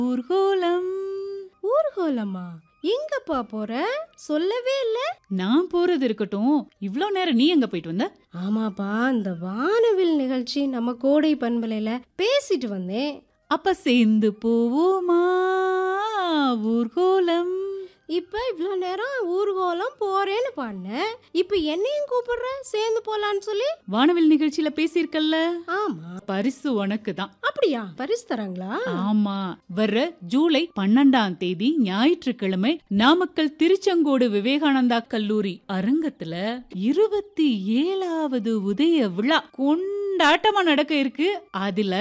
ஊர்கோலம் ஊர்கோலமா எங்கப்பா போற சொல்லவே இல்ல நான் போறது இருக்கட்டும் இவ்ளோ நேரம் நீ எங்க போயிட்டு வந்த ஆமாப்பா இந்த வானவில் நிகழ்ச்சி நம்ம கோடை பண்பலையில பேசிட்டு வந்தேன் அப்ப சேர்ந்து போவோமா ஊர்கோலம் இப்ப இவ்வளோ நேரம் ஊர்கோலம் போறேன்னு பாடினேன் இப்ப என்னையும் கூப்பிடுற சேர்ந்து போலான்னு சொல்லி வானவில் நிகழ்ச்சியில பேசியிருக்கல்ல ஆமா பரிசு உனக்கு தான் அப்படியா பரிசு தராங்களா ஆமா வர்ற ஜூலை பன்னெண்டாம் தேதி ஞாயிற்றுக்கிழமை நாமக்கல் திருச்செங்கோடு விவேகானந்தா கல்லூரி அரங்கத்துல இருபத்தி ஏழாவது உதய விழா கொண்டாட்டமா நடக்க இருக்கு அதுல